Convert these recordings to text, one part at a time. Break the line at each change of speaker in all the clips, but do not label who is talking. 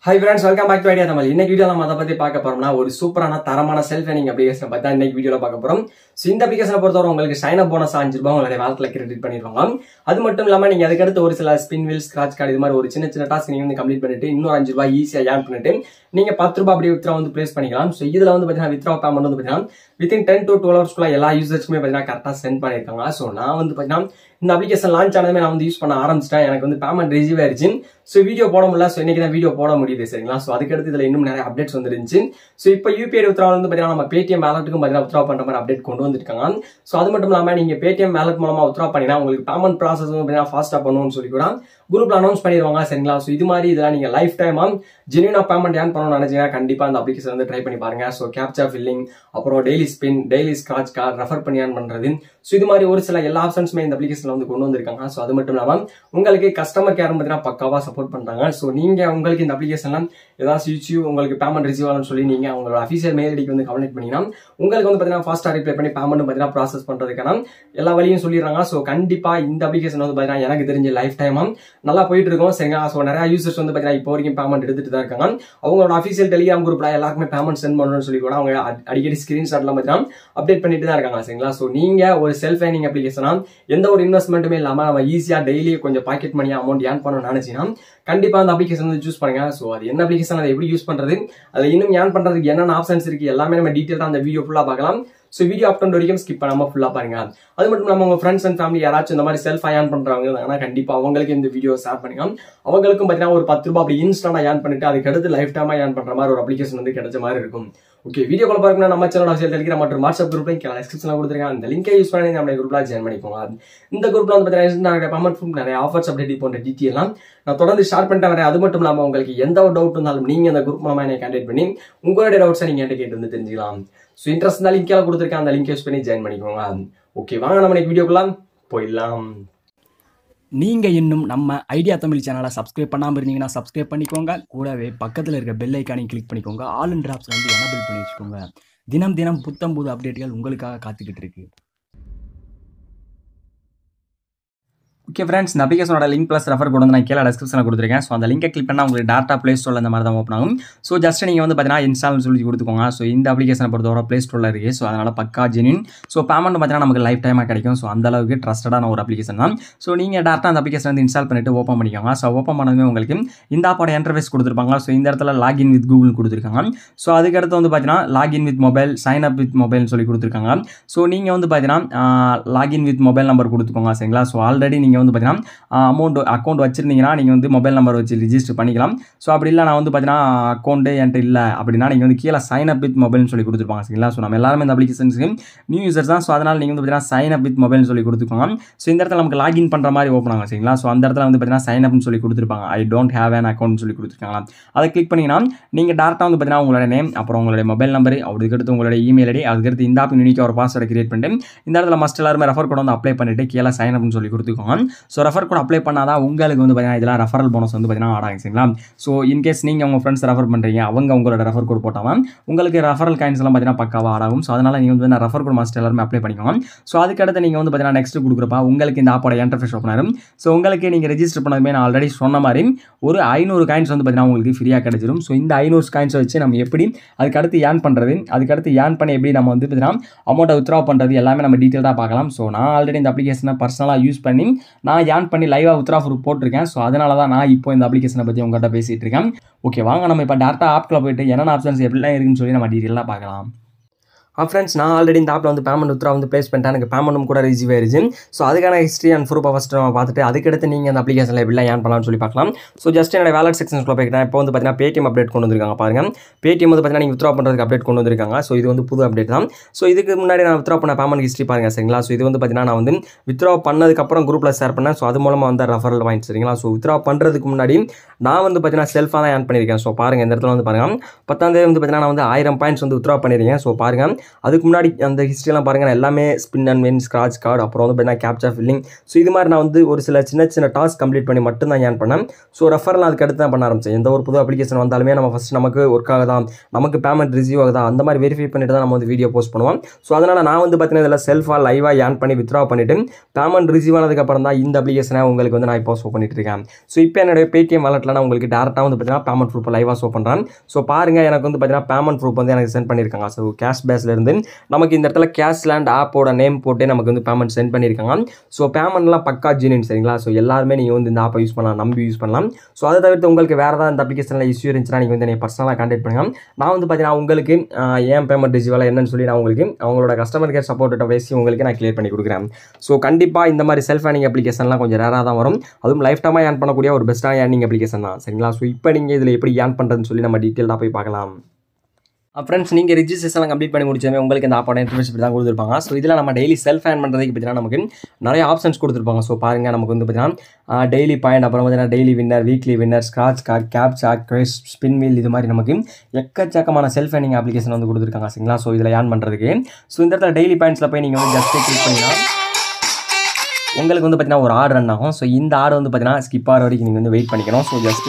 high friends welcome back to idea Tamil இன்னைக்கு video நம்ம அதை பத்தி பார்க்க போறோம்னா ஒரு சூப்பரான தரமான செல்ஃப் ஏர்னிங் அப்ளிகேஷன் பத்தி தான் இன்னைக்கு வீடியோல பார்க்க போறோம் ஸோ இந்த அப்ளிகேஷனை பொறுத்தவரை உங்களுக்கு சைன் அப் போனஸ் அஞ்சு ரூபாய் உங்களுடைய வேலத்தில் கிரெடிட் பண்ணிடுவாங்க அது மட்டும் இல்லாம நீங்க அதுக்கடுத்து ஒரு சில ஸ்பின் வில் ஸ்கிராச் கார்டு இது மாதிரி ஒரு சின்ன சின்ன டாஸ்க் நீங்க வந்து கம்ப்ளீட் பண்ணிட்டு இன்னொரு அஞ்சு ரூபாய் ஈஸியா ஏர்ன் பண்ணிட்டு நீங்க பத்து ரூபாய் அப்படியே வித்ரா வந்து பிளேஸ் பண்ணிக்கலாம் ஸோ இதுல வந்து பாத்தீங்கன்னா வித்ரா பேமெண்ட் வந்து பாத்தீங்கன்னா வித்தின் டென் டு டுவெல் ஹவர்ஸ்க்குள்ள எல்லா யூசர்ஸ்க்குமே பாத்தீங்கன்னா கரெக்டா சென்ட் பண்ணிருக்காங்க ஸோ நான் வந்து பாத்தீங்கன்னா இந்த அப்ளிகேஷன் லான்ச் ஆனதுமே நான் வந்து யூஸ் பண்ண ஆரம்பிச்சிட்டேன் எனக்கு வந்து பேமெண்ட் ரிசீவ் ஆயிருச்சு ஸோ வீடியோ போட முடியல ஸோ இன்னைக்கு தான் வீடியோ போட முடியுது சரிங்களா ஸோ அதுக்கடுத்து இதுல இன்னும் நிறைய அப்டேட்ஸ் வந்துருந்துச்சு ஸோ இப்போ யூபிஐ வித்ரா வந்து பாத்தீங்கன்னா நம்ம பேடிஎம் வேலட்டுக்கும் பாத்தீங்கன்னா வித்ரா பண்ற மாதிரி அப்டேட் கொண்டு வந்திருக்காங்க ஸோ அது மட்டும் இல்லாம நீங்க பேடிஎம் வேலட் மூலமா வித்ரா பண்ணினா உங்களுக்கு பேமெண்ட் ப்ராசஸ் வந்து பாத்தீங்கன்னா ஃபாஸ்டா பண்ணுவோம்னு சொல்லி கூட குரூப்ல அனௌன்ஸ் பண்ணிடுவாங்க சரிங்களா ஸோ இது மாதிரி இதெல்லாம் நீங்க லைஃப் டைமா ஜென்யூனா பேமெண்ட் ஏன் பண்ணணும்னு நினைச்சீங்கன்னா கண்டிப்பா அந்த அப்ளிகேஷன் வந்து ட்ரை பண்ணி பாருங்க ஸோ கேப்சா ஃபில்லிங் அப்புறம் daily spin daily scratch card refer பண்ணி ஏன் பண்றது ஸோ இது மாதிரி ஒரு சில எல்லா ஆப்ஷன்ஸுமே இந்த அப்ளிகேஷன்ல வந்து கொண்டு வந்திருக்காங்க ஸோ அது மட்டும் இல்லாம உங்களுக்கு கஸ்டமர் கேர் பார்த்தீங்கன்னா பக்காவா சப்போர்ட் பண்றாங்க ஸோ நீங்க உங்களுக்கு இந்த அப்ளிகேஷன்ல ஏதாச்சும் இஷ்யூ உங்களுக்கு பேமெண்ட் ரிசீவ் ஆகணும்னு சொல்லி நீங்க உங்களோட அஃபீஷியல் மெயில் ஐடிக்கு வந்து கம்ப்ளைண்ட் பண்ணிங்கன்னா உங்களுக்கு வந்து பாத்தீங்கன்னா ஃபாஸ்டா ரிப்ளை பண்ணி பேமெண்ட் பாத்தீங்கன்னா ப்ராசஸ் பண்றதுக்கான எல்லா வழியும் சொல்லிடுறாங்க ஸோ கண்டிப்பா இந்த அப்ளிகேஷன் வந்து பாத்தீங்கன்னா எனக்கு தெரிஞ்ச லைஃப் டைமா நல்லா போயிட்டு இருக்கும் சரிங்களா ஸோ நிறைய யூசர்ஸ் வந்து பாத்தீங்கன்னா இப்போ வரைக்கும் பேமெண்ட் எடுத்துட்டு தான் இருக்காங்க அவங்களோட அஃபீஷியல் டெலிகிராம் குரூப்ல எல்லாருக்குமே பேமெண்ட் சென்ட் பண்ணணும்னு சொல்லி கூட அவங்க அடி- அடிக்கடி ஸ்கிரீன்ஷாட்லாம் பாத்தீங்கன்னா அப்டேட் பண்ணிட்டு தான் இருக்காங்க சரிங்களா ஸோ நீங்க ஒரு செல்ஃப் ஏர்னிங் அப்ளிகேஷனா எந்த ஒரு இன்வெஸ்ட்மெண்ட்டுமே இல்லாம நம்ம ஈஸியா டெய்லி கொஞ்சம் பாக்கெட் மணியா அமௌண்ட் ஏர்ன் பண்ணணும்னு நினைச்சீங்கன்னா கண்டிப்பா அந்த அப்ளிகேஷன் வந்து சூஸ் பண்ணுங்க ஸோ அது என்ன அப்ளிகேஷன் அதை எப்படி யூஸ் பண்றது அது இன்னும் ஏர்ன் பண்றதுக்கு என்னென்ன ஆப்ஷன்ஸ் இருக்கு எல்லாமே நம்ம டீட்டெயிலாக அந்த வீடியோ ஃபுல்லா பார்க்கலாம் ஸோ வீடியோ அப் வரைக்கும் ஸ்கிப் பண்ணாம ஃபுல்லா பாருங்க அது மட்டும் இல்லாம உங்க ஃப்ரெண்ட்ஸ் அண்ட் ஃபேமிலி யாராச்சும் இந்த மாதிரி செல்ஃப் ஏர்ன் பண்றவங்க இருந்தாங்கன்னா கண்டிப்பா அவங்களுக்கு இந்த வீடியோ ஷேர் பண்ணுங்க அவங்களுக்கும் பாத்தீங்கன்னா ஒரு பத்து ரூபாய் அப்படி இன்ஸ்டன்டா ஏர்ன் பண்ணிட்டு அதுக்கு அடுத்து லைஃப் டைமா ஏர்ன் பண்ற மாதிரி ஒரு அப்ளிகேஷன் வந்து கிடைச்ச மாதிரி இருக்கும் ஓகே வீடியோ கால் பார்க்கணும் நம்ம சேனல் அவசியம் தெரிவிக்கிற மற்றும் வாட்ஸ்அப் குரூப் லிங்க் டிஸ்கிரிப்ஷன்ல கொடுத்துருக்கேன் அந்த லிங்கை யூஸ் பண்ணி நம்ம குரூப்ல ஜாயின் பண்ணிக்கோங்க இந்த குரூப்ல வந்து பாத்தீங்கன்னா நிறைய பேமெண்ட் ஃபுட் நிறைய ஆஃபர்ஸ் அப்டேட் போன்ற டீட்டெயிலாம் நான் தொடர்ந்து ஷேர் பண்ணிட்டு வரேன் அது மட்டும் இல்லாம உங்களுக்கு எந்த ஒரு டவுட் இருந்தாலும் நீங்க அந்த குரூப் மூலமா என்னை கான்டாக்ட் பண்ணி உங்களுடைய டவுட்ஸை நீங்க என்கிட்ட கேட்டு வந்து தெரிஞ்சுக்கலாம் ஸோ இன்ட்ரெஸ்ட் இருந்தாலும் லிங்க் கொடுத்துருக்கேன் அந்த லிங்க் யூஸ் பண்ணி ஜாயின் பண்ணிக்கோங்க ஓகே வாங்க நம்ம இன்னைக்கு வீடியோக்குலாம் போயிடலாம்
நீங்கள் இன்னும் நம்ம ஐடியா தமிழ் சேனலை சப்ஸ்கிரைப் பண்ணாமல் இருந்தீங்கன்னா சப்ஸ்கிரைப் பண்ணிக்கோங்க கூடவே பக்கத்தில் இருக்க பெல் ஐக்கானையும் கிளிக் பண்ணிக்கோங்க ஆல் அண்ட் ஆப்ஷன் வந்து எனபிள் பண்ணி வச்சுக்கோங்க தினம் தினம் புத்தம் புது அப்டேட்டுகள் உங்களுக்காக காத்துக்கிட்டு இருக்கு
ஓகே ஃப்ரெண்ட்ஸ் இந்த அப்ளிகேஷனோட லிங்க் ப்ளஸ் ரெஃபர் கொண்டு வந்து நான் கீழே டிஸ்கிரிப்ஷனில் கொடுத்துருக்கேன் ஸோ அந்த லிங்கை கிளிக் பண்ணால் உங்களுக்கு டேட்டா ப்ளே ஸ்டோரில் இந்த மாதிரி தான் ஓப்பன் ஆகும் ஸோ ஜஸ்ட் நீங்கள் வந்து பார்த்தீங்கன்னா இன்ஸ்டால்னு சொல்லி கொடுத்துக்கோங்க ஸோ இந்த அப்ளிகேஷனை பொறுத்தவரை ப்ளே ஸ்டோரில் இருக்குது ஸோ அதனால் பக்கா ஜெனின் ஸோ பேமெண்ட் பார்த்தீங்கன்னா நமக்கு லைஃப் டைமாக கிடைக்கும் ஸோ அந்த அளவுக்கு ட்ரஸ்டடான ஒரு அப்ளிகேஷன் தான் ஸோ நீங்கள் டேரக்டாக அந்த அப்ளிகேஷன் வந்து இன்ஸ்டால் பண்ணிட்டு ஓப்பன் பண்ணிக்கோங்க ஸோ ஓப்பன் பண்ணதுமே உங்களுக்கு இந்த ஆப்போட இன்டர்ஃபேஸ் கொடுத்துருப்பாங்க ஸோ இந்த இடத்துல லாகின் வித் கூகுள் கொடுத்துருக்காங்க ஸோ அதுக்கடுத்து வந்து பார்த்தீங்கன்னா login with mobile sign up with மொபைல்னு சொல்லி கொடுத்துருக்காங்க ஸோ நீங்கள் வந்து பார்த்தீங்கன்னா லாகின் வித் மொபைல் நம்பர் கொடுத்துக்கோங்க சரிங்களா ஸோ ஆல்ரெடி நீங்கள் வந்து பார்த்தீங்கன்னா அமௌண்ட் அக்கௌண்ட் வச்சிருந்தீங்கன்னா நீங்கள் வந்து மொபைல் நம்பர் வச்சு ரிஜிஸ்டர் பண்ணிக்கலாம் ஸோ அப்படி இல்லை நான் வந்து பார்த்தீங்கன்னா அக்கௌண்ட்டு என்கிட்ட இல்லை அப்படின்னா நீங்கள் வந்து கீழே சைன் அப் வித் மொபைல்னு சொல்லி கொடுத்துருப்பாங்க சரிங்களா ஸோ நம்ம எல்லாருமே இந்த அப்ளிகேஷன்ஸுக்கு நியூ யூசர்ஸ் தான் ஸோ அதனால் நீங்கள் வந்து பார்த்தீங்கன்னா சைன் அப் வித் மொபைல்னு சொல்லி கொடுத்துக்கோங்க ஸோ இந்த இடத்துல நமக்கு லாகின் பண்ணுற மாதிரி ஓப்பன் ஆகும் சரிங்களா ஸோ அந்த இடத்துல வந்து பார்த்தீங்கன்னா சைன் அப்னு சொல்லி கொடுத்துருப்பாங்க I don't have an account சொல்லி கொடுத்துருக்காங்க அதை கிளிக் பண்ணிங்கன்னா நீங்கள் டேரெக்டாக வந்து பார்த்தீங்கன்னா உங்களோட நேம் அப்புறம் உங்களுடைய மொபைல் நம்பர் அதுக்கடுத்து உங்களுடைய இமெயில் ஐடி அதுக்கடுத்து இந்த ஆப் யூனிக்காக ஒரு பாஸ்வேர்டை கிரியேட் பண்ணிட்டு இந்த இடத்துல மஸ்ட் எல்லாருமே ரெஃபர் கோட் வந்து அப்ளை பண்ணிட்டு கீழே சைன் அப்னு சொல்லி கொடுத்துக்கோங்க ஸோ ரெஃபர் கோட் அப்ளை பண்ணாதான் உங்களுக்கு வந்து பார்த்தீங்கன்னா இதெல்லாம் ரெஃபரல் போனஸ் வந்து பார்த்தீங்கன்னா ஆடாங்க சரிங்களா ஸோ இன்கேஸ் நீங்கள் உங்கள் ஃப்ரெண்ட்ஸ் ரெஃபர் பண்ணுறீங்க அவங்க உங்களோட ரெஃபர் கோட் போட்டாலும் உங்களுக்கு ரெஃபரல் காயின்ஸ் எல்லாம் பார்த்தீங்கன்னா பக்காவாக ஆடாகும் ஸோ அதனால் நீங்கள் வந்து ரெஃபர் கோட் மஸ்ட் எல்லாருமே அப்ளை பண்ணிக்கோங்க ஸோ அதுக்கடுத்து நீங்கள் வந்து பார்த்தீங்கன்னா நெக்ஸ்ட் கொடுக்குறப்ப உங்களுக்கு இந்த ஆப்போட இன்டர்ஃபேஸ் ஓப்பன் ஆகும் ஸோ உங்களுக்கு நீங்கள் ரெஜிஸ்டர் பண்ணதுமே நான் ஆல்ரெடி சொன்ன மாதிரி ஒரு ஐநூறு காயின்ஸ் வந்து பார்த்தீங்கன்னா உங்களுக்கு ஃப்ரீயாக கிடைச்சிரும் ஸோ இந்த ஐநூறு காயின்ஸை வச்சு நம்ம எப்படி அதுக்கடுத்து ஏர்ன் பண்ணுறது அதுக்கடுத்து ஏர்ன் பண்ணி எப்படி நம்ம வந்து பார்த்தீங்கன்னா அமௌண்ட்டை வித்ரா பண்ணுறது எல்லாமே நம்ம டீட்டெயிலாக பார்க்கலாம் ஸோ நான் ஆல்ரெடி இந்த அப்ளிகேஷனை பர்சனலாக யூஸ் பண்ணி நான் ஏர்ன் பண்ணி லைவாக வித்ரா ப்ரூஃப் போட்டிருக்கேன் ஸோ அதனால தான் நான் இப்போ இந்த அப்ளிகேஷனை பற்றி உங்கள்கிட்ட பேசிகிட்டு இருக்கேன் ஓகே வாங்க நம்ம இப்போ டேரெக்டாக ஆப்க்குள்ள போயிட்டு என்னென்ன ஆப்ஷன்ஸ் எப்படிலாம் இருக்குன்னு சொல்லி நம்ம டீட்டெயிலாக பார்க்கலாம் ஆ ஃப்ரெண்ட்ஸ் நான் ஆல்ரெடி இந்த ஆப்பில் வந்து பேமெண்ட் உத்தரா வந்து ப்ளேஸ் பண்ணிட்டேன் எனக்கு பேமெண்ட்டும் கூட ரிசீவ் ஆயிருச்சு ஸோ அதுக்கான ஹிஸ்ட்ரி அண்ட் ப்ரூஃப் ஃபஸ்ட்டு நம்ம பார்த்துட்டு அதுக்கடுத்து நீங்கள் அந்த அப்ளிகேஷனில் எப்படிலாம் ஏன் பண்ணலாம்னு சொல்லி பார்க்கலாம் ஸோ ஜஸ்ட் என்னோட வேலட் செக்ஷன்ஸ்க்குள்ள போய்க்கிட்டேன் இப்போ வந்து பார்த்தீங்கன்னா பேடிஎம் அப்டேட் கொண்டு வந்திருக்காங்க பாருங்க பேடிஎம் வந்து பார்த்தீங்கன்னா நீங்கள் வித்ரா பண்ணுறதுக்கு அப்டேட் கொண்டு வந்திருக்காங்க ஸோ இது வந்து புது அப்டேட் தான் ஸோ இதுக்கு முன்னாடி நான் வித்ரா பண்ண பேமெண்ட் ஹிஸ்ட்ரி பாருங்க சரிங்களா ஸோ இது வந்து பார்த்தீங்கன்னா நான் வந்து வித்ரா பண்ணதுக்கப்புறம் குரூப்பில் ஷேர் பண்ணேன் ஸோ அது மூலமாக வந்து ரெஃபரல் பாயிண்ட் சரிங்களா ஸோ வித்ரா பண்ணுறதுக்கு முன்னாடி நான் வந்து பார்த்தீங்கன்னா செல்ஃபாக தான் ஏர்ன் பண்ணியிருக்கேன் ஸோ பாருங்க இந்த இடத்துல வந்து பாருங்க பத்தாம் தேதி வந்து பார்த்தீங்கன்னா நான் வந்து ஆயிரம் பாயிண்ட்ஸ் வந்து வித்ரா பண்ணியிருக்கேன் ஸோ பாருங்க அதுக்கு முன்னாடி அந்த ஹிஸ்ட்ரியெல்லாம் பாருங்கள் நான் எல்லாமே spin and win scratch card அப்புறம் வந்து பார்த்தீங்கன்னா கேப்சா ஃபில்லிங் ஸோ இது மாதிரி நான் வந்து ஒரு சில சின்ன சின்ன டாஸ்க் கம்ப்ளீட் பண்ணி மட்டும் தான் ஏன் பண்ணேன் ஸோ ரெஃபரல் அதுக்கு அடுத்து தான் பண்ண ஆரம்பிச்சேன் எந்த ஒரு புது அப்ளிகேஷன் வந்தாலுமே நம்ம ஃபஸ்ட் நமக்கு ஒர்க் ஆகுதா நமக்கு பேமெண்ட் ரிசீவ் ஆகுதா அந்த மாதிரி வெரிஃபை பண்ணிட்டு தான் நம்ம வந்து வீடியோ போஸ்ட் பண்ணுவோம் ஸோ அதனால் நான் வந்து பார்த்தீங்கன்னா இதில் செல்ஃபாக லைவாக ஏன் பண்ணி வித்ரா பண்ணிவிட்டு பேமெண்ட் ரிசீவ் ஆனதுக்கப்புறம் தான் இந்த அப்ளிகேஷனை உங்களுக்கு வந்து நான் இப்போ ஷோ பண்ணிட்டு இருக்கேன் ஸோ இப்போ என்னுடைய பேடிஎம் வாலெட்டில் நான் உங்களுக்கு டேரெக்டாக வந்து பார்த்தீங்கன்னா பேமெண்ட் ப்ரூஃப் லைவாக ஷோ பண்ணுறேன் ஸோ பாருங்கள் எனக்கு வந்து பார்த்தீங்கன்னா பேமெண்ட் ப்ரூஃப் வந்து எனக்கு சென்ட் பண்ணியிருக்காங்க ஸோ கேஷ் பேஸ்லேருந்து நமக்கு இந்த இடத்துல கேஷ் லேண்ட் ஆப்போட நேம் போட்டு நமக்கு வந்து பேமெண்ட் சென்ட் பண்ணியிருக்காங்க ஸோ பேமெண்ட்லாம் பக்கா ஜீனியன் சரிங்களா ஸோ எல்லாருமே நீங்கள் வந்து இந்த ஆப்பை யூஸ் பண்ணலாம் நம்பி யூஸ் பண்ணலாம் ஸோ அதை தவிர்த்து உங்களுக்கு வேறு ஏதாவது இந்த அப்ளிகேஷனில் இஷ்யூ இருந்துச்சுன்னா நீங்கள் வந்து என்னை பர்சனலாக கான்டாக்ட் பண்ணுங்க நான் வந்து பார்த்தீங்கன்னா உங்களுக்கு ஆஹ், ஏன் பேமெண்ட் ரிசீவ் என்னன்னு சொல்லி நான் உங்களுக்கு அவங்களோட கஸ்டமர் கேர் சப்போர்ட்டை பேசி உங்களுக்கு நான் கிளியர் பண்ணி கொடுக்குறேன் ஸோ கண்டிப்பாக இந்த மாதிரி செல்ஃப் ஏர்னிங் அப்ளிகேஷன்லாம் கொஞ்சம் ரேராக தான் வரும் அதுவும் லைஃப் டைமாக ஏர்ன் பண்ணக்கூடிய ஒரு பெஸ்ட்டான ஏர்னிங் அப்ளிகேஷன் தான் சரிங்களா ஸோ இப்போ நீங்கள் இதில் எப்படி ஏர்ன் பண்ணுறதுன்னு சொல்லி நம்ம டீட்டெயிலாக போய் பார்க்கலாம் ஃப்ரெண்ட்ஸ் நீங்கள் ரிஜிஸ்ட்ரேஷன் கம்ப்ளீட் பண்ணி முடிச்சாமே உங்களுக்கு இந்த ஆப்போட இன்ஃபர்மேஷன் இப்படி தான் கொடுத்துருப்பாங்க ஸோ இதில் நம்ம டெய்லி செல்ஃப் ஏர்ன் பண்ணுறதுக்கு பார்த்தீங்கன்னா நமக்கு நிறைய ஆப்ஷன்ஸ் கொடுத்துருப்பாங்க ஸோ பாருங்கள் நமக்கு வந்து பார்த்தீங்கன்னா டெய்லி பாயிண்ட் அப்புறம் பார்த்தீங்கன்னா daily winner weekly winner scratch card captcha quiz spin wheel இது மாதிரி நமக்கு எக்கச்சக்கமான செல்ஃப் ஏர்னிங் அப்ளிகேஷன் வந்து கொடுத்துருக்காங்க சரிங்களா ஸோ இதில் ஏர்ன் பண்ணுறதுக்கு ஸோ இந்த இடத்துல டெய்லி பாயிண்ட்ஸில் போய் நீங்கள் வந்து ஜஸ்ட் கிளிக் பண்ணிங்கன்னா உங்களுக்கு வந்து பார்த்தீங்கன்னா ஒரு ஆர்டர் ரன் ஆகும் ஸோ இந்த ஆர்டர் வந்து பார்த்தீங்கன்னா ஸ்கிப் ஆகிற வரைக்கும் நீங்கள் வந்து வெயிட் பண்ணிக்கணும் ஸோ ஜஸ்ட்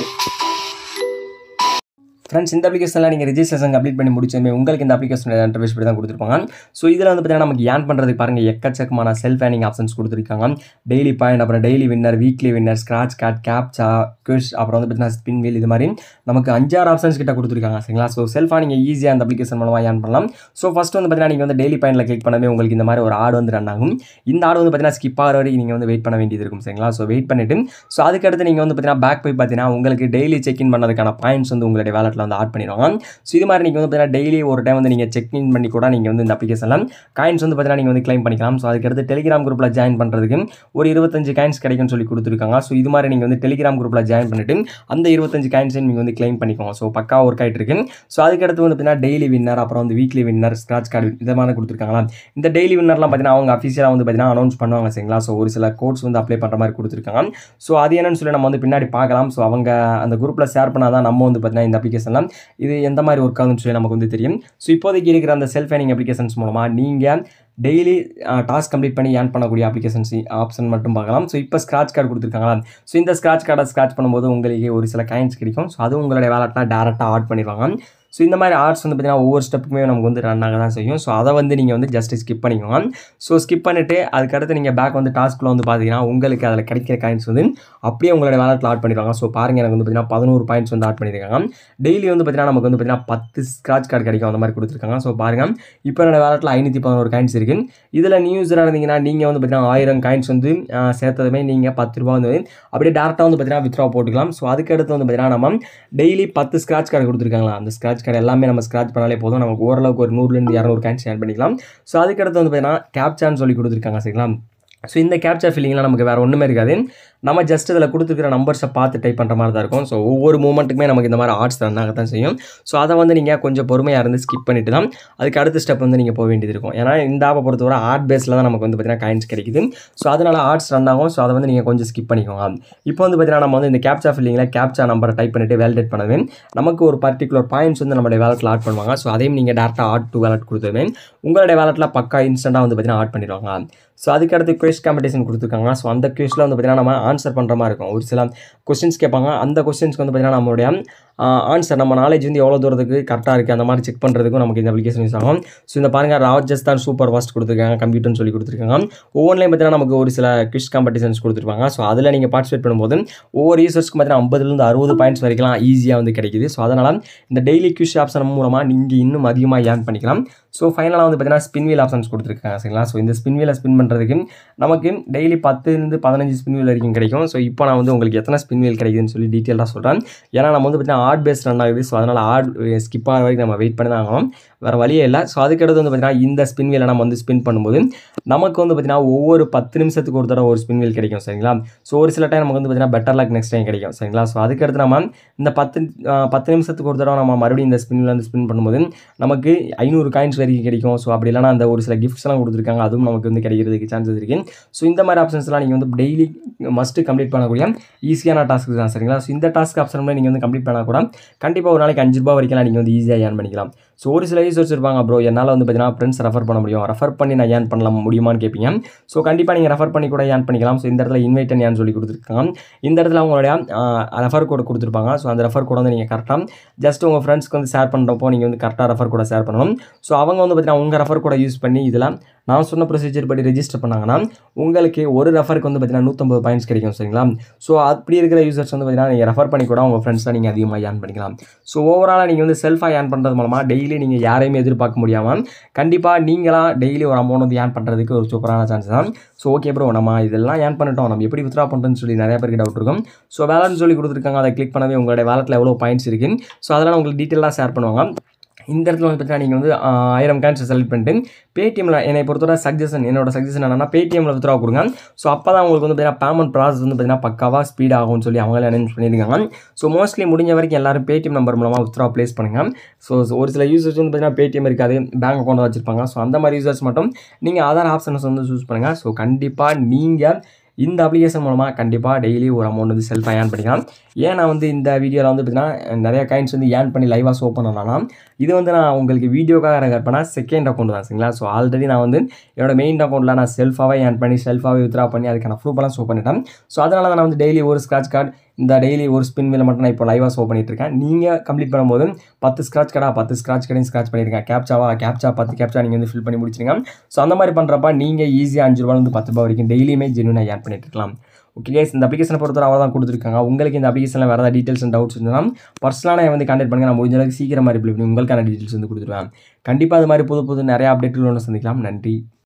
ஃப்ரெண்ட்ஸ் இந்த அப்ளிகேஷனில் நீங்கள் ரிஜிஸ்ட்ரேஷன் கம்ப்ளீட் பண்ணி முடிச்சதுமே உங்களுக்கு இந்த அப்ளிகேஷன் இன்டர்ஃபேஸ் படி தான் கொடுத்துருப்பாங்க ஸோ இதில் வந்து பார்த்தீங்கன்னா நமக்கு ஏன் பண்ணுறதுக்கு பாருங்கள் எக்கச்சக்கமான செல்ஃப் ஏர்னிங் ஆப்ஷன்ஸ் கொடுத்துருக்காங்க டெய்லி பாயிண்ட் அப்புறம் daily winner weekly winner scratch card captcha quiz அப்புறம் வந்து பார்த்தீங்கன்னா ஸ்பின் வீல் இது மாதிரி நமக்கு அஞ்சாறு ஆப்ஷன்ஸ் கிட்ட கொடுத்துருக்காங்க சரிங்களா ஸோ செல்ஃபாக நீங்கள் ஈஸியாக அந்த அப்ளிகேஷன் மூலமாக ஏன் பண்ணலாம் ஸோ ஃபஸ்ட் வந்து பார்த்தீங்கன்னா நீங்கள் வந்து டெய்லி பாயிண்டில் கிளிக் பண்ணவே உங்களுக்கு இந்த மாதிரி ஒரு ஆடு வந்து ரன் ஆகும் இந்த ஆடு வந்து பார்த்தீங்கன்னா ஸ்கிப் ஆகிற வரைக்கும் நீங்கள் வந்து வெயிட் பண்ண வேண்டியது இருக்கும் சரிங்களா ஸோ வெயிட் பண்ணிவிட்டு ஸோ அதுக்கடுத்து நீங்கள் வந்து பார்த்தீங்கன்னா பேக் போய் பார்த்தீங்கன்னா உங்களுக்கு டெய்லி செக் இன் பண்ணதுக்கான பாயிண்ட்ஸ் வந்து உங்களுடைய வேலெட்டில் வந்து ஆட் பண்ணிடுவாங்க ஸோ இது மாதிரி நீங்கள் வந்து பார்த்தீங்கன்னா டெய்லி ஒரு டைம் வந்து நீங்கள் செக் இன் பண்ணி கூட நீங்கள் வந்து இந்த அப்ளிகேஷனில் காயின்ஸ் வந்து பார்த்தீங்கன்னா நீங்கள் வந்து க்ளைம் பண்ணிக்கலாம் ஸோ அதுக்கடுத்து டெலிகிராம் குரூப்பில் ஜாயின் பண்ணுறதுக்கு ஒரு இருபத்தஞ்சு காயின்ஸ் கிடைக்கும்னு சொல்லி கொடுத்துருக்காங்க ஸோ இது மாதிரி நீங்கள் வந்து டெலிகிராம் குரூப்பில் ஜாயின் பண்ணிட்டு அந்த இருபத்தஞ்சு காயின்ஸையும் நீங்கள் வந்து க்ளைம் பண்ணிக்கோங்க ஸோ பக்கா ஒர்க் ஆகிட்டு இருக்கு ஸோ அதுக்கடுத்து வந்து பார்த்தீங்கன்னா டெய்லி வின்னர் அப்புறம் வந்து வீக்லி வின்னர் ஸ்க்ராட்ச் கார்டு இது மாதிரி கொடுத்துருக்காங்களா இந்த டெய்லி வின்னர்லாம் பார்த்தீங்கன்னா அவங்க அஃபிஷியலாக வந்து பார்த்தீங்கன்னா அனௌன்ஸ் பண்ணுவாங்க சரிங்களா ஸோ ஒரு சில கோட்ஸ் வந்து அப்ளை பண்ணுற மாதிரி கொடுத்துருக்காங்க ஸோ அது என்னன்னு சொல்லி நம்ம வந்து பின்னாடி பார்க்கலாம் ஸோ அவங்க அந்த குரூப்பில் ஷேர் பண்ணால் தான் நம்ம வந்து பார்த்தீங்கன்னா இந்த அப்ளிகேஷன்லாம் இது எந்த மாதிரி ஒர்க் ஆகுதுன்னு சொல்லி நமக்கு வந்து தெரியும் ஸோ இப்போதைக்கு இருக்கிற அந்த செல்ஃப் ஏர்னிங் அப்ளிகேஷன்ஸ் மூலமாக நீங்கள் டெய்லி டாஸ்க் கம்ப்ளீட் பண்ணி ஏர்ன் பண்ணக்கூடிய அப்ளிகேஷன்ஸ் ஆப்ஷன் மட்டும் பார்க்கலாம் ஸோ இப்போ ஸ்க்ராட்ச் கார்டு கொடுத்துருக்காங்களா ஸோ இந்த ஸ்க்ராட்ச் கார்டை ஸ்க்ராட்ச் பண்ணும்போது உங்களுக்கு ஒரு சில காயின்ஸ் கிடைக்கும் ஸோ அது உங்களுடைய வேலெட்டில் டேரெக்டாக ஆட் பண்ணிடுவாங்க ஸோ இந்த மாதிரி ஆர்ட்ஸ் வந்து பார்த்தீங்கன்னா ஒவ்வொரு ஸ்டெப்புக்குமே நமக்கு வந்து ரன் ஆக தான் செய்யும் ஸோ அதை வந்து நீங்கள் வந்து ஜஸ்ட் ஸ்கிப் பண்ணிக்கோங்க ஸோ ஸ்கிப் பண்ணிவிட்டு அதுக்கடுத்து நீங்கள் பேக் வந்து டாஸ்க்கில் வந்து பார்த்தீங்கன்னா உங்களுக்கு அதில் கிடைக்கிற காயின்ஸ் வந்து அப்படியே உங்களோட வேலெட்டில் ஆட் பண்ணிடுவாங்க ஸோ பாருங்கள் எனக்கு வந்து பார்த்தீங்கன்னா பதினோரு பாயிண்ட்ஸ் வந்து ஆட் பண்ணியிருக்காங்க டெய்லி வந்து பார்த்தீங்கன்னா நமக்கு வந்து பார்த்தீங்கன்னா பத்து ஸ்க்ராட்ச் கார்டு கிடைக்கும் அந்த மாதிரி கொடுத்துருக்காங்க ஸோ பாருங்கள் இப்போ என்னோட வேலெட்டில் ஐநூற்றி பதினோரு காயின்ஸ் இருக்குது இதில் நியூ யூஸராக இருந்தீங்கன்னா நீங்கள் வந்து பார்த்தீங்கன்னா ஆயிரம் காயின்ஸ் வந்து ஆஹ், சேர்த்ததுமே நீங்கள் பத்து ரூபா வந்து அப்படியே டேரெக்டாக வந்து பார்த்தீங்கன்னா வித்ரா போட்டுக்கலாம் ஸோ அதுக்கடுத்து வந்து பார்த்தீங்கன்னா நம்ம டெய்லி பத்து ஸ்க்ராட்ச் கார்டு கொடுத்துருக்காங்களா அந்த ஸ்க்ராட்ச் கார்டு எல்லாமே நம்ம ஸ்க்ராட்ச் பண்ணாலே போதும் நமக்கு ஓரளவுக்கு ஒரு நூறுலேருந்து இரநூறு காயின்ஸ் ஷேர் பண்ணிக்கலாம் ஸோ அதுக்கடுத்து வந்து பார்த்தீங்கன்னா கேப்சான்னு சொல்லி கொடுத்துருக்காங்க சரிங்களா ஸோ இந்த கேப்சா ஃபில்லிங்லாம் நமக்கு வேறு ஒன்றுமே இருக்காது நம்ம ஜஸ்ட் இதில் கொடுத்துருக்கிற நம்பர்ஸை பார்த்து டைப் பண்ணுற மாதிரி தான் இருக்கும் ஸோ ஒவ்வொரு மூமெண்ட்டுக்குமே நமக்கு இந்த மாதிரி ஆர்ட்ஸ் ரன் ஆக தான் செய்யும் ஸோ அதை வந்து நீங்கள் கொஞ்சம் பொறுமையாக இருந்து ஸ்கிப் பண்ணிட்டு தான் அதுக்கு அடுத்த ஸ்டெப் வந்து நீங்கள் போக வேண்டியது இருக்கும் ஏன்னா இந்த ஆப்பை பொறுத்தவரை ஆர்ட் பேஸில் தான் நமக்கு வந்து பார்த்தீங்கன்னா காயின்ஸ் கிடைக்குது ஸோ அதனால் ஆர்ட்ஸ் ரன் ஆகும் ஸோ அதை வந்து நீங்கள் கொஞ்சம் ஸ்கிப் பண்ணிக்கோங்க இப்போ வந்து பார்த்தீங்கன்னா நம்ம வந்து இந்த கேப்சா ஃபில்லிங்கில் கேப்சா நம்பரை டைப் பண்ணிட்டு வேலிடேட் பண்ணவே நமக்கு ஒரு பர்டிகுலர் பாயிண்ட்ஸ் வந்து நம்மளுடைய வேலெட்டில் ஆட் பண்ணுவாங்க ஸோ அதையும் நீங்கள் டேரெக்டாக ஆட் டு வேலட் கொடுத்ததுமே உங்களுடைய வேலெட்டில் பக்கா இன்ஸ்டண்ட்டாக வந்து பார்த்தீங்கன்னா ஆட் பண்ணிடுவாங்க ஸோ அதுக்கடுத்து குவிஸ் காம்படிஷன் கொடுத்துருக்காங்க ஸோ அந்த குவிஸில் வந்து பார்த்தீங்கன்னா நம்ம ஆன்சர் பண்ணுற மாதிரி இருக்கும் ஒரு சில கொஸ்டின்ஸ் கேட்பாங்க அந்த கொஸ்டின்ஸ்க்கு வந்து பார்த்தீங்கன்னா நம்மளுடைய ஆன்சர் நம்ம நாலேஜ் வந்து எவ்வளோ தூரத்துக்கு கரெக்டாக இருக்குது அந்த மாதிரி செக் பண்ணுறதுக்கும் நமக்கு இந்த அப்ளிகேஷன் யூஸ் ஆகும் ஸோ இந்த பாருங்கள் ராஜஸ்தான் சூப்பர் ஃபாஸ்ட் கொடுத்துருக்காங்க கம்ப்யூட்டர்னு சொல்லி கொடுத்துருக்காங்க ஒவ்வொன்றிலையும் பார்த்தீங்கன்னா நமக்கு ஒரு சில குவிஸ் காம்படிஷன்ஸ் கொடுத்துருப்பாங்க ஸோ அதில் நீங்கள் பார்ட்டிசிபேட் பண்ணும்போது ஒவ்வொரு யூசர்ஸ்க்கு பார்த்தீங்கன்னா ஐம்பதுலேருந்து அறுபது பாயிண்ட்ஸ் வரைக்கும் ஈஸியாக வந்து கிடைக்குது ஸோ அதனால் இந்த டெய்லி குவிஸ் ஆப்ஷன் மூலமாக நீங்கள் இன்னும் அதிகமாக ஏர்ன் பண்ணிக்கலாம் ஸோ ஃபைனலாக வந்து பார்த்தீங்கன்னா ஸ்பின் வீல் ஆப்ஷன்ஸ் கொடுத்துருக்காங்க சரிங்களா ஸோ இந்த ஸ்பின் வீலை ஸ்பின் பண்ணுறதுக்கு நமக்கு டெய்லி பத்துலேருந்து பதினஞ்சு ஸ்பின் வீல் வரைக்கும் கிடைக்கும் ஸோ இப்போ நான் வந்து உங்களுக்கு எத்தனை ஸ்பின் வீல் கிடைக்குதுன்னு சொல்லி டீட்டெயிலாக சொல்கிறேன் ஏன்னா நம்ம வந்து பார்த்தீங்கன்னா ஆட் பேஸ் ரன் ஆகுது ஸோ அதனால் ஆட் ஸ்கிப் ஆகிற வரைக்கும் நம்ம வெயிட் பண்ணி தான் ஆகணும் வேறு வழியே இல்லை ஸோ அதுக்கடுத்து வந்து பார்த்தீங்கன்னா இந்த ஸ்பின் வீலை நம்ம வந்து ஸ்பின் பண்ணும்போது நமக்கு வந்து பார்த்தீங்கன்னா ஒவ்வொரு பத்து நிமிஷத்துக்கு ஒரு தடவை ஒரு ஸ்பின் வீல் கிடைக்கும் சரிங்களா ஸோ ஒரு சில டைம் நமக்கு வந்து பார்த்தீங்கன்னா பெட்டர் லக் நெக்ஸ்ட் டைம் கிடைக்கும் சரிங்களா ஸோ அதுக்கடுத்து நம்ம இந்த பத்து ஆஹ், பத்து நிமிஷத்துக்கு ஒரு தடவை நம்ம மறுபடியும் இந்த ஸ்பின் வீல் வந்து ஸ்பின் பண்ணும்போது நமக்கு ஐநூறு காயின்ஸ் வரைக்கும் கிடைக்கும் ஸோ அப்படி இல்லைனா அந்த ஒரு சில கிஃப்ட்ஸ்லாம் கொடுத்துருக்காங்க அதுவும் நமக்கு வந்து கிடைக்கிறதுக்கு சான்சஸ் இருக்குது ஸோ இந்த மாதிரி ஆப்ஷன்ஸ்லாம் நீங்கள் வந்து டெய்லி மஸ்ட்டு கம்ப்ளீட் பண்ணக்கூடிய ஈஸியான டாஸ்க் தான் சரிங்களா ஸோ இந்த டாஸ்க் ஆப்ஷன் நீங்கள் வந்து கம்ப்ளீட் பண்ணால் கூட கூட கண்டிப்பாக ஒரு நாளைக்கு அஞ்சு ரூபா வரைக்கும் நீங்கள் வந்து ஈஸியாக ஏர்ன் பண்ணிக்கலாம் ஸோ ஒரு சில யூசர்ஸ் இருப்பாங்க ப்ரோ என்னால் வந்து பார்த்தீங்கன்னா ஃப்ரெண்ட்ஸ் ரெஃபர் பண்ண முடியும் ரெஃபர் பண்ணி நான் ஏர்ன் பண்ணலாம் முடியுமான்னு கேட்பீங்க ஸோ கண்டிப்பாக நீங்கள் ரெஃபர் பண்ணி கூட ஏர்ன் பண்ணிக்கலாம் ஸோ இந்த இடத்துல இன்வைட் ஏன் சொல்லி கொடுத்துருக்காங்க இந்த இடத்துல அவங்களுடைய ரெஃபர் கோட் கொடுத்துருப்பாங்க ஸோ அந்த ரெஃபர் கோட் வந்து நீங்கள் கரெக்டாக ஜஸ்ட் உங்கள் ஃப்ரெண்ட்ஸ்க்கு வந்து ஷேர் பண்ணுறப்போ நீங்கள் வந்து கரெக்டாக ரெஃபர் கூட ஷேர் பண்ணணும் ஸோ அவங்க வந்து பார்த்தீங்கன்னா உங்கள் ரெஃபர் கூட யூஸ் பண்ணி இதில் நான் சொன்ன ப்ரொசீஜர் படி ரெஜிஸ்டர் பண்ணாங்கன்னா உங்களுக்கு ஒரு ரெஃபருக்கு வந்து பார்த்தீங்கன்னா நூற்றம்பது பாயிண்ட்ஸ் கிடைக்கும் சரிங்களா ஸோ அப்படி இருக்கிற யூசர்ஸ் வந்து பார்த்தீங்கன்னா நீங்கள் ரெஃபர் பண்ணி கூட உங்கள் ஃப்ரெண்ட்ஸை நீங்கள் அதிகமாக ஏர்ன் பண்ணிக்கலாம் ஸோ ஓவராலாக நீங்கள் வந்து செல்ஃபாக ஏர்ன் பண்ணுறது மூலமாக டெய்லி நீங்கள் யாரையுமே எதிர்பார்க்க முடியாமல் கண்டிப்பாக நீங்களாக டெய்லி ஒரு அமௌண்ட் வந்து ஏர்ன் பண்ணுறதுக்கு ஒரு சூப்பரான சான்ஸ் தான் ஸோ ஓகே ப்ரோ நம்ம இதெல்லாம் ஏர்ன் பண்ணிட்டோம் நம்ம எப்படி வித்ரா பண்ணுறதுன்னு சொல்லி நிறைய பேருக்கு டவுட் இருக்கும் ஸோ வேலன்னு சொல்லி கொடுத்துருக்காங்க அதை கிளிக் பண்ணவே உங்களுடைய வேலட்டில் எவ்வளோ பாயிண்ட்ஸ் இருக்குது ஸோ அதெல்லாம் உங்களுக்கு டீட்டெயிலாக ஷேர் பண்ணுவாங்க இந்த இடத்துல வந்து பார்த்தீங்கன்னா நீங்கள் வந்து ஆஹ், ஆயிரம் கேன்ஸ் செலக்ட் பண்ணிட்டு பேடிஎம்ல என்னை பொறுத்தவரை சஜஷன் என்னோட சஜஷன் என்னன்னா பேடிஎம்ல வித்ரா கொடுங்க ஸோ அப்போ தான் உங்களுக்கு வந்து பார்த்தீங்கன்னா பேமெண்ட் ப்ராசஸ் வந்து பார்த்தீங்கன்னா பக்காவாக ஸ்பீட் ஆகும்னு சொல்லி அவங்களே அனௌன்ஸ் பண்ணியிருக்காங்க ஸோ மோஸ்ட்லி முடிஞ்ச வரைக்கும் எல்லாரும் பேடிஎம் நம்பர் மூலமாக வித்ரா ப்ளேஸ் பண்ணுங்க ஸோ ஒரு சில யூசர்ஸ் வந்து பார்த்தீங்கன்னா பேடிஎம் இருக்காது பேங்க் அக்கௌண்ட் வச்சிருப்பாங்க ஸோ அந்த மாதிரி யூசர்ஸ் மட்டும் நீங்கள் ஆதார் ஆப்ஷன்ஸ் வந்து சூஸ் பண்ணுங்கள் ஸோ கண்டிப்பாக நீங்கள் இந்த அப்ளிகேஷன் மூலமாக கண்டிப்பாக டெய்லி ஒரு அமௌண்ட் வந்து செல்ஃபாக ஏர்ன் பண்ணிக்கலாம் ஏன் நான் வந்து இந்த வீடியோவில் வந்து பார்த்தீங்கன்னா நிறைய காயின்ஸ் வந்து ஏர்ன் பண்ணி லைவாக ஷோ பண்ணலாம்னா இது வந்து நான் உங்களுக்கு வீடியோக்காக ரெக்கார்ட் பண்ணால் செகண்ட் அக்கௌண்ட் தான் சரிங்களா ஸோ ஆல்ரெடி நான் வந்து என்னோட மெயின் அக்கௌண்ட்டில் நான் செல்ஃபாகவே ஏர்ன் பண்ணி செல்ஃபாகவே வித்ரா பண்ணி அதுக்கான ப்ரூஃபெல்லாம் ஷோ பண்ணிட்டேன் ஸோ அதனால தான் நான் வந்து டெய்லி ஒரு ஸ்க்ராட்ச் கார்டு இந்த டெய்லி ஒரு ஸ்பின் வீல மட்டும் நான் இப்போ லைவாக ஷோ பண்ணிட்டு இருக்கேன் நீங்கள் கம்ப்ளீட் பண்ணும்போது பத்து ஸ்க்ராட்ச் கடா பத்து ஸ்க்ராட்ச் கடையும் ஸ்க்ராட்ச் பண்ணியிருக்கேன் கேப்சாவா கேப்சா பத்து கேப்சா நீங்கள் வந்து ஃபில் பண்ணி முடிச்சிருங்க ஸோ அந்த மாதிரி பண்ணுறப்ப நீங்கள் ஈஸியாக அஞ்சு ரூபாயிலிருந்து பத்து ரூபா வரைக்கும் டெய்லியுமே ஜென்யூனாக ஏர்ன் பண்ணிட்டு இருக்கலாம் ஓகே கேஸ் இந்த அப்ளிகேஷனை பொறுத்தவரை அவள் தான் கொடுத்துருக்காங்க உங்களுக்கு இந்த அப்ளிகேஷனில் வேறு ஏதாவது டீட்டெயில்ஸ் அண்ட் டவுட்ஸ் இருந்தால் பர்சனலாக நான் வந்து கான்டாக்ட் பண்ணுங்க நான் முடிஞ்ச அளவுக்கு சீக்கிரமாக ரிப்ளை பண்ணி உங்களுக்கான டீட்டெயில்ஸ் வந்து கொடுத்துருவேன் கண்டிப்பாக அது மாதிரி புது புது நிறைய அப்டேட்டுகள் ஒன்று சந்திக்கலாம் நன்றி